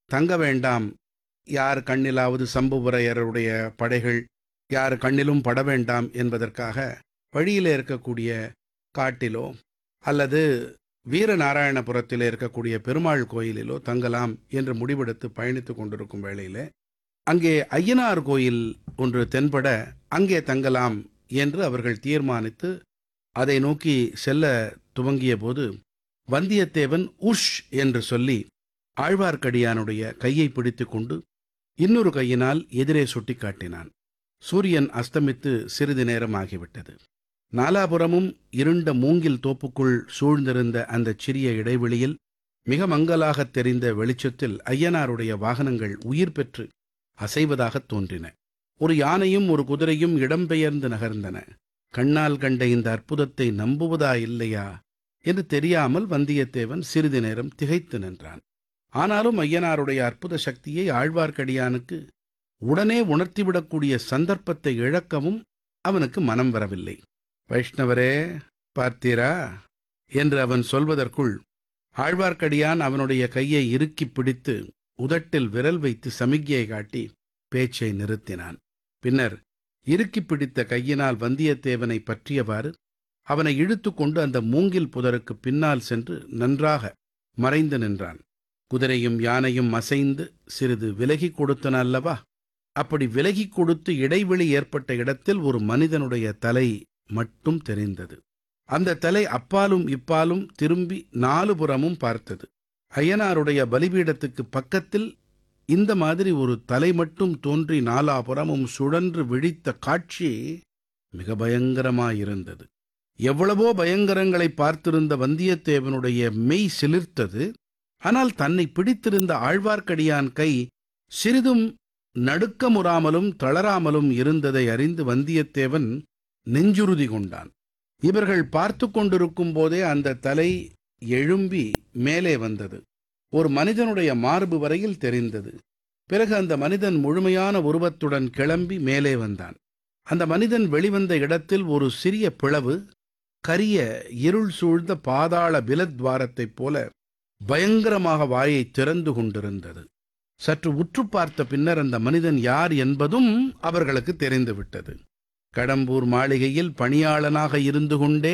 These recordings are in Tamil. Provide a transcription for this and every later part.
தங்க வேண்டாம் யார் கண்ணிலாவது சம்புவரையருடைய படைகள் யார் கண்ணிலும் பட வேண்டாம் என்பதற்காக வழியிலே இருக்கக்கூடிய காட்டிலோ அல்லது வீரநாராயணபுரத்திலே இருக்கக்கூடிய பெருமாள் கோயிலிலோ தங்கலாம் என்று முடிவெடுத்து பயணித்துக் கொண்டிருக்கும் வேளையிலே அங்கே ஐயனார் கோயில் ஒன்று தென்பட அங்கே தங்கலாம் என்று அவர்கள் தீர்மானித்து அதை நோக்கி செல்ல துவங்கிய போது வந்தியத்தேவன் உஷ் என்று சொல்லி ஆழ்வார்க்கடியானுடைய கையை பிடித்துக்கொண்டு இன்னொரு கையினால் எதிரே சுட்டிக்காட்டினான் சூரியன் அஸ்தமித்து சிறிது நேரம் ஆகிவிட்டது நாலாபுரமும் இருண்ட மூங்கில் தோப்புக்குள் சூழ்ந்திருந்த அந்தச் சிறிய இடைவெளியில் மிக மங்கலாகத் தெரிந்த வெளிச்சத்தில் ஐயனாருடைய வாகனங்கள் உயிர் பெற்று அசைவதாகத் தோன்றின ஒரு யானையும் ஒரு குதிரையும் இடம்பெயர்ந்து நகர்ந்தன கண்ணால் கண்ட இந்த அற்புதத்தை நம்புவதா இல்லையா என்று தெரியாமல் வந்தியத்தேவன் சிறிது நேரம் திகைத்து நின்றான் ஆனாலும் ஐயனாருடைய அற்புத சக்தியை ஆழ்வார்க்கடியானுக்கு உடனே உணர்த்திவிடக்கூடிய சந்தர்ப்பத்தை இழக்கவும் அவனுக்கு மனம் வரவில்லை வைஷ்ணவரே பார்த்தீரா என்று அவன் சொல்வதற்குள் ஆழ்வார்க்கடியான் அவனுடைய கையை இறுக்கிப் பிடித்து உதட்டில் விரல் வைத்து சமிக்ஞை காட்டி பேச்சை நிறுத்தினான் பின்னர் இறுக்கிப் பிடித்த கையினால் வந்தியத்தேவனை பற்றியவாறு அவனை இழுத்து கொண்டு அந்த மூங்கில் புதருக்கு பின்னால் சென்று நன்றாக மறைந்து நின்றான் குதிரையும் யானையும் அசைந்து சிறிது விலகிக் கொடுத்தன அல்லவா அப்படி விலகிக் கொடுத்து இடைவெளி ஏற்பட்ட இடத்தில் ஒரு மனிதனுடைய தலை மட்டும் தெரிந்தது அந்த தலை அப்பாலும் இப்பாலும் திரும்பி நாலு புறமும் பார்த்தது ஐயனாருடைய பலிபீடத்துக்கு பக்கத்தில் இந்த மாதிரி ஒரு தலை மட்டும் தோன்றி நாலாபுறமும் சுழன்று விழித்த காட்சி மிக பயங்கரமாயிருந்தது எவ்வளவோ பயங்கரங்களை பார்த்திருந்த வந்தியத்தேவனுடைய மெய் சிலிர்த்தது ஆனால் தன்னை பிடித்திருந்த ஆழ்வார்க்கடியான் கை சிறிதும் நடுக்கமுறாமலும் தளராமலும் இருந்ததை அறிந்து வந்தியத்தேவன் நெஞ்சுறுதி கொண்டான் இவர்கள் பார்த்து கொண்டிருக்கும் போதே அந்த தலை எழும்பி மேலே வந்தது ஒரு மனிதனுடைய மார்பு வரையில் தெரிந்தது பிறகு அந்த மனிதன் முழுமையான உருவத்துடன் கிளம்பி மேலே வந்தான் அந்த மனிதன் வெளிவந்த இடத்தில் ஒரு சிறிய பிளவு கரிய இருள் சூழ்ந்த பாதாள பிலத்வாரத்தைப் போல பயங்கரமாக வாயை திறந்து கொண்டிருந்தது சற்று உற்று பார்த்த பின்னர் அந்த மனிதன் யார் என்பதும் அவர்களுக்கு தெரிந்துவிட்டது கடம்பூர் மாளிகையில் பணியாளனாக இருந்து கொண்டே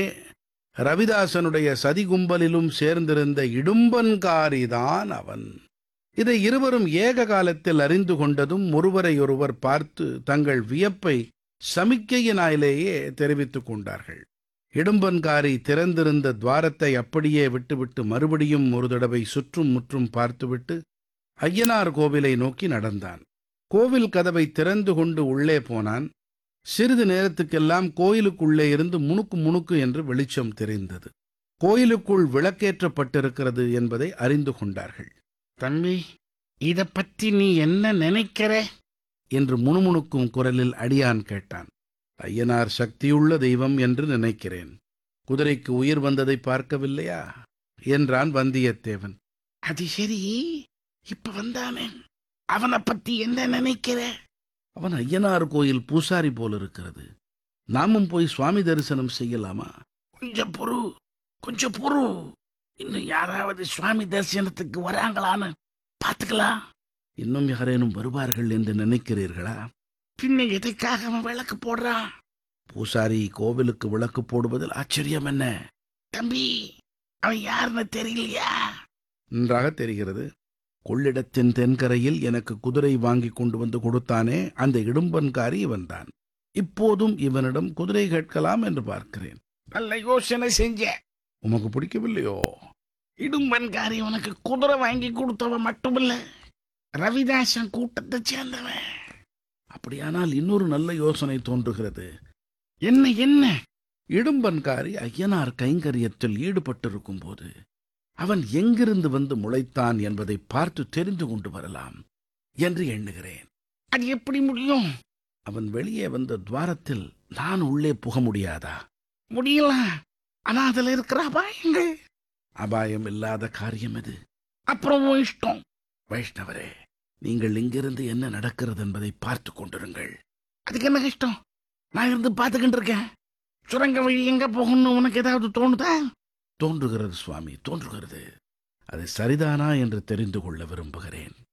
ரவிதாசனுடைய சதி கும்பலிலும் சேர்ந்திருந்த இடும்பன்காரிதான் அவன் இதை இருவரும் ஏக காலத்தில் அறிந்து கொண்டதும் ஒருவரையொருவர் பார்த்து தங்கள் வியப்பை சமிக்கையினாலேயே தெரிவித்துக் கொண்டார்கள் இடும்பன்காரி திறந்திருந்த துவாரத்தை அப்படியே விட்டுவிட்டு மறுபடியும் ஒரு தடவை சுற்றும் முற்றும் பார்த்துவிட்டு ஐயனார் கோவிலை நோக்கி நடந்தான் கோவில் கதவை திறந்து கொண்டு உள்ளே போனான் சிறிது நேரத்துக்கெல்லாம் கோயிலுக்குள்ளே இருந்து முணுக்கு முணுக்கு என்று வெளிச்சம் தெரிந்தது கோயிலுக்குள் விளக்கேற்றப்பட்டிருக்கிறது என்பதை அறிந்து கொண்டார்கள் தம்பி இத பத்தி நீ என்ன நினைக்கிற என்று முணுமுணுக்கும் குரலில் அடியான் கேட்டான் ஐயனார் சக்தியுள்ள தெய்வம் என்று நினைக்கிறேன் குதிரைக்கு உயிர் வந்ததை பார்க்கவில்லையா என்றான் வந்தியத்தேவன் அது சரி இப்ப வந்தானே அவனை பத்தி என்ன நினைக்கிற அவன் ஐயனார் கோயில் பூசாரி போல் இருக்கிறது நாமும் போய் சுவாமி தரிசனம் செய்யலாமா கொஞ்சம் பொறு கொஞ்சம் பொறு இன்னும் யாராவது சுவாமி தரிசனத்துக்கு வராங்களான்னு பாத்துக்கலாம் இன்னும் யாரேனும் வருவார்கள் என்று நினைக்கிறீர்களா பின்ன எதுக்காக அவன் விளக்கு போடுறான் பூசாரி கோவிலுக்கு விளக்கு போடுவதில் ஆச்சரியம் என்ன தம்பி அவன் யாருன்னு தெரியலையா நன்றாக தெரிகிறது கொள்ளிடத்தின் தென்கரையில் எனக்கு குதிரை வாங்கி கொண்டு வந்து கொடுத்தானே அந்த இடும்பன்காரி இவன்தான் இப்போதும் இவனிடம் குதிரை கேட்கலாம் என்று பார்க்கிறேன் நல்ல யோசனை செஞ்ச உமக்கு பிடிக்கவில்லையோ இடும்பன்காரி உனக்கு குதிரை வாங்கி கொடுத்தவன் மட்டுமில்ல ரவிதாசன் கூட்டத்தை சேர்ந்தவன் அப்படியானால் இன்னொரு நல்ல யோசனை தோன்றுகிறது என்ன என்ன இடும்பன்காரி ஐயனார் கைங்கரியத்தில் ஈடுபட்டிருக்கும் போது அவன் எங்கிருந்து வந்து முளைத்தான் என்பதை பார்த்து தெரிந்து கொண்டு வரலாம் என்று எண்ணுகிறேன் அது எப்படி முடியும் அவன் வெளியே வந்த துவாரத்தில் நான் உள்ளே புக முடியாதா முடியல ஆனா அதுல இருக்கிற அபாயங்கள் அபாயம் இல்லாத காரியம் இது அப்புறம் உன் இஷ்டம் வைஷ்ணவரே நீங்கள் இங்கிருந்து என்ன நடக்கிறது என்பதை பார்த்து கொண்டிருங்கள் அதுக்கு என்ன கஷ்டம் நான் இருந்து பார்த்துக்கிட்டு இருக்கேன் சுரங்க வழி எங்க போகணும்னு உனக்கு ஏதாவது தோணுதா தோன்றுகிறது சுவாமி தோன்றுகிறது அது சரிதானா என்று தெரிந்து கொள்ள விரும்புகிறேன்